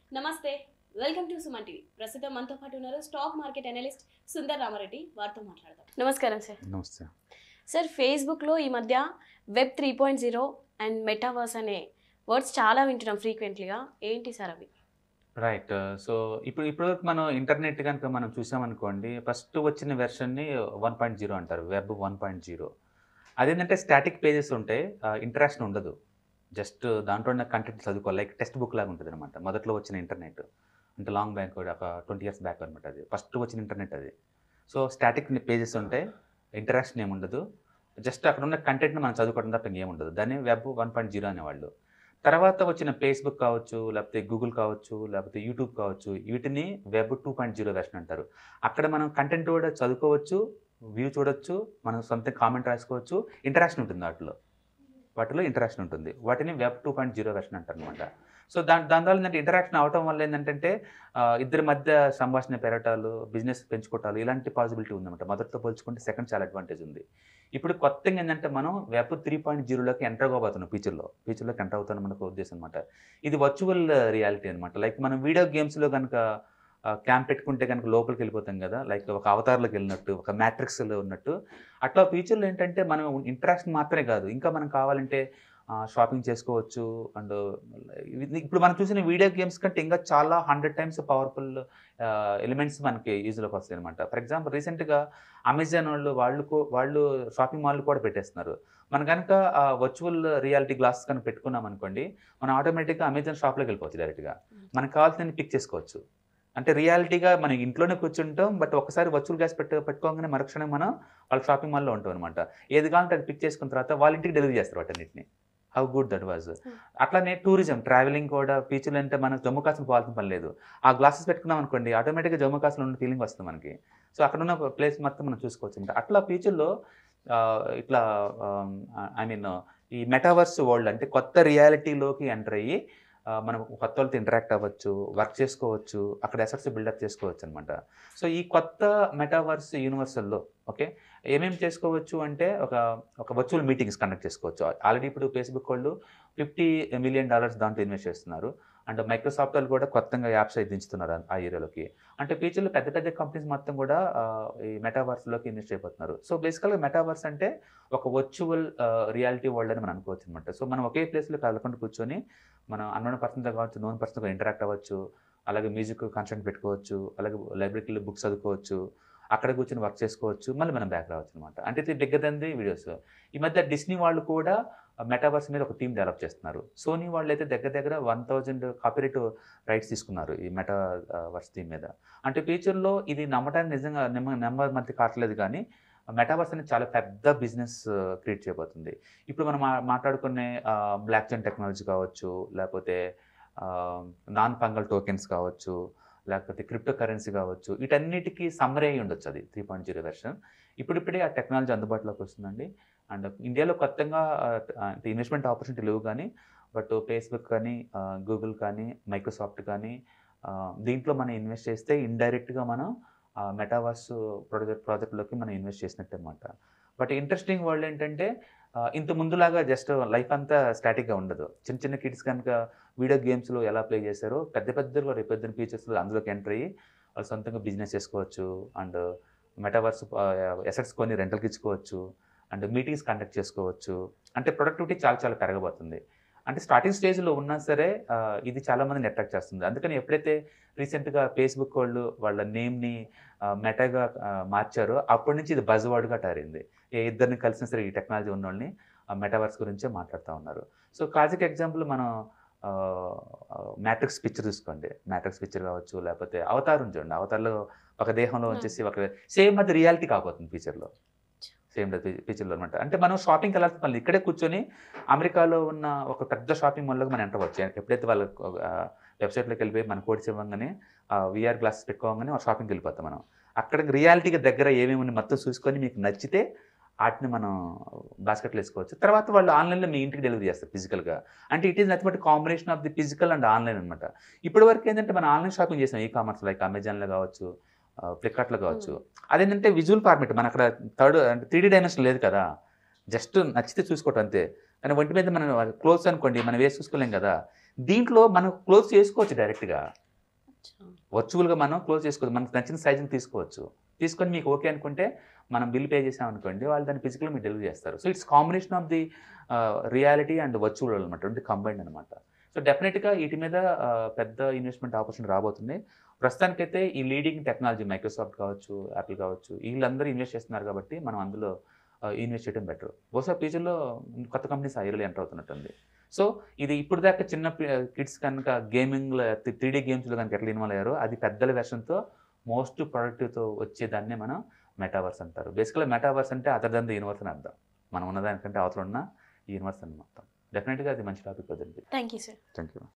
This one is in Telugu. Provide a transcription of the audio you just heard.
నమస్తే వెల్కమ్ టు సుమన్ టీవీ ప్రస్తుతం మనతో పాటు ఉన్నారు stock market analyst Sundar Ramareddy వారితో మాట్లాడదాం నమస్కారం సార్ నమస్తే సార్ ఫేస్బుక్లో ఈ మధ్య web three point zero and metaverse అనే వర్డ్స్ చాలా వింటున్నాం ఫ్రీక్వెంట్లీగా ఏంటి సార్ అవి రైట్ సో ఇప్పుడు ఇప్పటివరకు మనం ఇంటర్నెట్ కనుక మనం చూసామనుకోండి ఫస్ట్ వచ్చిన వెర్షన్ని వన్ పాయింట్ జీరో అంటారు వెబ్ వన్ పాయింట్ జీరో అదేంటంటే స్టాటిక్ పేజెస్ ఉంటాయి ఇంటరాక్షన్ ఉండదు జస్ట్ దాంట్లో ఉన్న కంటెంట్ చదువుకోవాలి లైక్ టెక్స్ట్ బుక్ లాగా ఉంటుంది అనమాట మొదట్లో వచ్చిన ఇంటర్నెట్ అంటే లాంగ్ బ్యాక్ ఒక ట్వంటీ ఇయర్స్ బ్యాక్ అనమాట అది ఫస్ట్ వచ్చిన ఇంటర్నెట్ అది సో స్టాటిక్ పేజెస్ ఉంటాయి ఇంటరాక్షన్ ఏమి ఉండదు జస్ట్ అక్కడ ఉన్న కంటెంట్ని మనం చదువుకోవడం తప్ప ఇంకేం ఉండదు దాన్ని వెబ్ వన్ పాయింట్ జీరో అనేవాళ్ళు తర్వాత వచ్చిన ఫేస్బుక్ కావచ్చు లేకపోతే గూగుల్ కావచ్చు లేకపోతే యూట్యూబ్ కావచ్చు వీటిని web two point zero version అంటారు అక్కడ మనం కంటెంట్ కూడా చదువుకోవచ్చు వ్యూ చూడొచ్చు మనం సొంత కామెంట్ రాసుకోవచ్చు ఇంటరాక్షన్ ఉంటుంది వాటిలో వాటిలో ఇంటరాక్షన్ ఉంటుంది వాటిని web two point zero version అంటారు అనమాట సో దాని దాని వల్ల ఏంటంటే ఇంటరాక్షన్ అవటం వల్ల ఏంటంటే ఆ, ఇద్దరి మధ్య సంభాషణ పెరటాలు బిజినెస్ పెంచుకోవటాలు ఇలాంటి పాసిబిలిటీ ఉందన్నమాట మొదటితో పోల్చుకుంటే సెకండ్ చాలా అడ్వాంటేజ్ ఉంది ఇప్పుడు కొత్తగా ఏంటంటే మనం వెబ్ త్రీ పాయింట్ జీరోలోకి ఎంటర్ అవ్వబోతున్నాం ఫ్యూచర్లో ఫ్యూచర్లోకి ఎంటర్ అవుతాను మనకు ఉద్దేశం అనమాట ఇది వర్చువల్ రియాలిటీ అనమాట లైక్ మనం వీడియో గేమ్స్లో కనుక క్యాంప్ పెట్టుకుంటే కనుక లోపలికి వెళ్ళిపోతాం కదా లైక్ ఒక అవతార్లోకి వెళ్ళినట్టు ఒక మ్యాట్రిక్స్లో ఉన్నట్టు అట్లా ఫ్యూచర్లో ఏంటంటే మనం ఇంటరాక్షన్ మాత్రమే కాదు ఇంకా మనం కావాలంటే షాపింగ్ చేసుకోవచ్చు అండ్ ఇప్పుడు మనం చూసిన వీడియో గేమ్స్ కంటే ఇంకా చాలా హండ్రెడ్ టైమ్స్ పవర్ఫుల్ ఎలిమెంట్స్ మనకి యూజ్లోకి వస్తాయి అనమాట ఫర్ ఎగ్జాంపుల్ రీసెంట్గా అమెజాన్ వాళ్ళు వాళ్ళు కూ- వాళ్ళు షాపింగ్ మాల్ కూడా పెట్టేస్తున్నారు మనం కనుక వర్చువల్ రియాలిటీ గ్లాస్ కనుక పెట్టుకున్నాం అనుకోండి మనం ఆటోమేటిక్గా అమెజాన్ షాప్లోకి వెళ్ళిపోవచ్చు డైరెక్ట్గా మనకు కావాల్సిన పిక్ చేసుకోవచ్చు అంటే రియాలిటీగా మనం ఇంట్లోనే కూర్చుంటాం బట్ ఒకసారి వర్చువల్ గ్లాస్ పెట్టు పెట్టుకోగానే మరుక్షణం మనం వాళ్ళ షాపింగ్ మాల్లో ఉంటాం అనమాట ఏది కావాలంటే అది పిక్ చేసుకున్న తర్వాత వాళ్ళ ఇంటికి డెలివరీ చేస్తారు వాటన్నిటిని హౌ గుడ్ దట్ వాజ్ అట్లానే టూరిజం ట్రావెలింగ్ కూడా ఫీచర్లు అంటే మనం జమ్మూ కాశ్మీర్ పోవాల్సిన పని లేదు ఆ గ్లాసెస్ పెట్టుకున్నాం అనుకోండి ఆటోమేటిక్గా జమ్మూ కాశ్మీర్ ఉన్న ఫీలింగ్ వస్తుంది మనకి సో అక్కడ ఉన్న ప్లేస్ మొత్తం మనం చూసుకోవచ్చు అనమాట అట్లా ఫ్యూచర్లో ఇట్లా ఐ మీన్ ఈ మెటావర్స్ వరల్డ్ అంటే కొత్త రియాలిటీలోకి ఎంటర్ అయ్యి ఆ, మనం కొత్త వాళ్ళతో ఇంటరాక్ట్ అవ్వచ్చు వర్క్ చేసుకోవచ్చు అక్కడ ఎసెట్స్ బిల్డప్ చేసుకోవచ్చు అనమాట సో ఈ కొత్త మెటావర్స్ యూనివర్సల్లో ఓకే ఏమేమి చేసుకోవచ్చు అంటే ఒక ఒక వర్చువల్ మీటింగ్స్ కండక్ట్ చేసుకోవచ్చు ఆల్రెడీ ఇప్పుడు ఫేస్బుక్ వాళ్ళు ఫిఫ్టీ మిలియన్ డాలర్స్ దాంట్లో ఇన్వెస్ట్ చేస్తున్నారు అండ్ మైక్రోసాఫ్ట్ వాళ్ళు కూడా కొత్తగా యాప్స్ అయితే దించుతున్నారు ఆ- ఆ ఏరియాలోకి అంటే ఫ్యూచర్లో పెద్ద పెద్ద కంపెనీస్ మొత్తం కూడా ఆ, ఈ మెటావర్స్లోకి ఇన్వెస్ట్ అయిపోతున్నారు సో బేసికల్గా మెటావర్స్ అంటే ఒక వర్చువల్ రియాలిటీ వరల్డ్ అని మనం అనుకోవచ్చు అనమాట సో మనం ఒకే ప్లేస్లో కలకుండా కూర్చొని మనం అన్నోన్ పర్సన్తో కావచ్చు నోన్ పర్సన్తో ఇంటరాక్ట్ అవ్వచ్చు అలాగే మ్యూజిక్ కాన్సెంట్ పెట్టుకోవచ్చు అలాగే లైబ్రరీకి వెళ్ళి బుక్స్ చదువుకోవచ్చు అక్కడ కూర్చొని వర్క్ చేసుకోవచ్చు మళ్ళీ మనం బ్యాక్ రావచ్చు అనమాట అంటే ఇది బిగ్గర్ దెన్ ది వీడియోస్ ఈ మధ్య డిస్నీ వాళ్ళు కూడా మెటావర్స్ మీద ఒక టీం డెవలప్ చేస్తున్నారు సోనీ వాళ్ళు అయితే దగ్గర దగ్గర వన్ థౌజండ్ కాపీరైట్ రైట్స్ తీసుకున్నారు ఈ మెటా వర్స్ థీమ్ మీద అంటే ఫ్యూచర్లో ఇది నమ్మటానికి నిజంగా నెమ్మ నెంబర్ మధ్య కావట్లేదు కానీ మెటావర్స్ అనేది చాలా పెద్ద బిజినెస్ క్రియేట్ చేయబోతుంది ఇప్పుడు మనం మా- మాట్లాడుకునే బ్లాక్ చైన్ టెక్నాలజీ కావచ్చు లేకపోతే నాన్ ఫంగల్ టోకెన్స్ కావచ్చు లేకపోతే క్రిప్టో కరెన్సీ కావచ్చు వీటన్నిటికీ సమ్మరీ అయి ఉండొచ్చు అది త్రీ పాయింట్ జీరో వెర్షన్ ఇప్పుడిప్పుడే ఆ టెక్నాలజీ అందుబాటులోకి వస్తుందండి అండ్ ఇండియాలో కొత్తగా ఇన్వెస్ట్మెంట్ ఆపర్చునిటీ లేవు కానీ బట్ ఫేస్బుక్ కానీ గూగుల్ కానీ మైక్రోసాఫ్ట్ కానీ ఆ, దీంట్లో మనం ఇన్వెస్ట్ చేస్తే ఇండైరెక్ట్గా మనం మెటావర్స్ ప్రాజెక్ట్ ప్రాజెక్ట్లోకి మనం ఇన్వెస్ట్ చేసినట్టు అనమాట బట్ ఇంట్రెస్టింగ్ వరల్డ్ ఏంటంటే ఆ, ఇంత ముందులాగా జస్ట్ లైఫ్ అంతా స్టాటిక్గా ఉండదు చిన్న చిన్న కిడ్స్ కనుక వీడియో గేమ్స్లో ఎలా ప్లే చేశారో పెద్ద పెద్దలు రేపు పెద్ద ఫీచర్స్లో అందులోకి ఎంటర్ అయ్యి వాళ్ళు సొంతంగా బిజినెస్ చేసుకోవచ్చు అండ్ మెటావర్స్ ఎసెట్స్ కొని రెంటల్కి ఇచ్చుకోవచ్చు అండ్ మీటింగ్స్ కండక్ట్ చేసుకోవచ్చు అంటే ప్రొడక్టివిటీ చాలా చాలా పెరగబోతుంది అంటే స్టార్టింగ్ స్టేజ్లో ఉన్నా సరే ఆ, ఇది చాలా మందిని అట్రాక్ట్ చేస్తుంది అందుకని ఎప్పుడైతే రీసెంట్గా ఫేస్బుక్ వాళ్ళు వాళ్ళ నేమ్ని మెటాగా మార్చారో అప్పటి నుంచి ఇది బజ్ వర్డ్గా తయారైంది ఏ ఇద్దరిని కలిసిన సరే ఈ టెక్నాలజీ ఉన్న వాళ్ళని మెటావర్స్ గురించే మాట్లాడుతూ ఉన్నారు సో క్లాసిక్ ఎగ్జాంపుల్ మనం మ్యాట్రిక్స్ పిక్చర్ చూసుకోండి మ్యాట్రిక్స్ పిక్చర్ కావచ్చు లేకపోతే అవతారం చూడండి అవతారంలో ఒక దేహంలో వచ్చేసి ఒక సేమ్ అది రియాలిటీ కాబోతుంది ఫ్యూచర్లో సేమ్ ఫ్యూచర్లో అనమాట అంటే మనం షాపింగ్కి వెళ్ళాల్సిన పని లేదు. ఇక్కడే కూర్చొని అమెరికాలో ఉన్న ఒక పెద్ద షాపింగ్ మాల్లోకి మనం ఎంటర్ అవ్వచ్చు ఎప్పుడైతే వాళ్ళ వెబ్సైట్లోకి వెళ్ళిపోయి మన కోడ్స్ ఇవ్వగానే విఆర్ గ్లాసెస్ పెట్టుకోగానే ఆ షాపింగ్కి వెళ్ళిపోతాం మనం అక్కడ రియాలిటీగా దగ్గర ఏమేమి ఉన్నాయి మొత్తం చూసుకొని మీకు నచ్చితే వాటిని మనం బాస్కెట్లో వేసుకోవచ్చు తర్వాత వాళ్ళు ఆన్లైన్లో మీ ఇంటికి డెలివరీ చేస్తారు ఫిజికల్గా అంటే it is nothing but combination of the physical and online అనమాట ఇప్పటి వరకు ఏంటంటే మనం ఆన్లైన్ షాపింగ్ చేసాం ఈ కామర్స్ లైక్ అమెజాన్లో కావచ్చు ఫ్లిప్కార్ట్లో కావచ్చు అదేంటంటే విజువల్ ఫార్మేట్ మన అక్కడ థర్డ్ అంటే త్రీ డీ డైమెన్షన్ లేదు కదా జస్ట్ నచ్చితే చూసుకోవటం అంతే కానీ ఒంటి మీద మనం క్లోత్స్ అనుకోండి మనం వేసి చూసుకోలేం కదా దీంట్లో మనం క్లోజ్ చేసుకోవచ్చు డైరెక్ట్గా వర్చువల్గా మనం క్లోజ్ చేసుకోవచ్చు మనకు నచ్చిన సైజుని తీసుకోవచ్చు తీసుకొని మీకు ఓకే అనుకుంటే మనం బిల్ పే చేసాం అనుకోండి వాళ్ళు దాన్ని ఫిజికల్ మీకు డెలివరీ చేస్తారు so it's combination of the reality and virtual అనమాట రెండు కంబైండ్ అనమాట సో డెఫినెట్గా వీటి మీద ఆ, పెద్ద ఇన్వెస్ట్మెంట్ ఆపర్చునిటీ రాబోతుంది ప్రస్తుతానికైతే ఈ లీడింగ్ టెక్నాలజీ మైక్రోసాఫ్ట్ కావచ్చు యాపిల్ కావచ్చు వీళ్ళందరూ ఇన్వెస్ట్ చేస్తున్నారు కాబట్టి మనం అందులో ఇన్వెస్ట్ చేయడం బెటర్ బహుశా ఫ్యూచర్లో కొత్త కంపెనీస్ ఆ ఏరియాలో ఎంటర్ అవుతున్నట్టుంది సో ఇది ఇప్పుడు దాకా చిన్న కిడ్స్ కనుక గేమింగ్లో త్రీ డీ గేమ్స్లో కనుక ఎట్లా ఇన్వాల్వ్ అయ్యారో అది పెద్దల వెర్షన్తో మోస్ట్ ప్రొడక్టివ్తో వచ్చేదాన్నే మనం మెటావర్స్ అంటారు బేసికల్గా మెటావర్స్ అంటే అదర్ దన్ ది యూనివర్స్ అని అర్థం మనం ఉన్నదానికంటే అవతల ఉన్న ఈ యూనివర్స్ అని మొత్తం డెఫినెట్గా అది మంచి టాపిక్ వదండి thank you sir thank you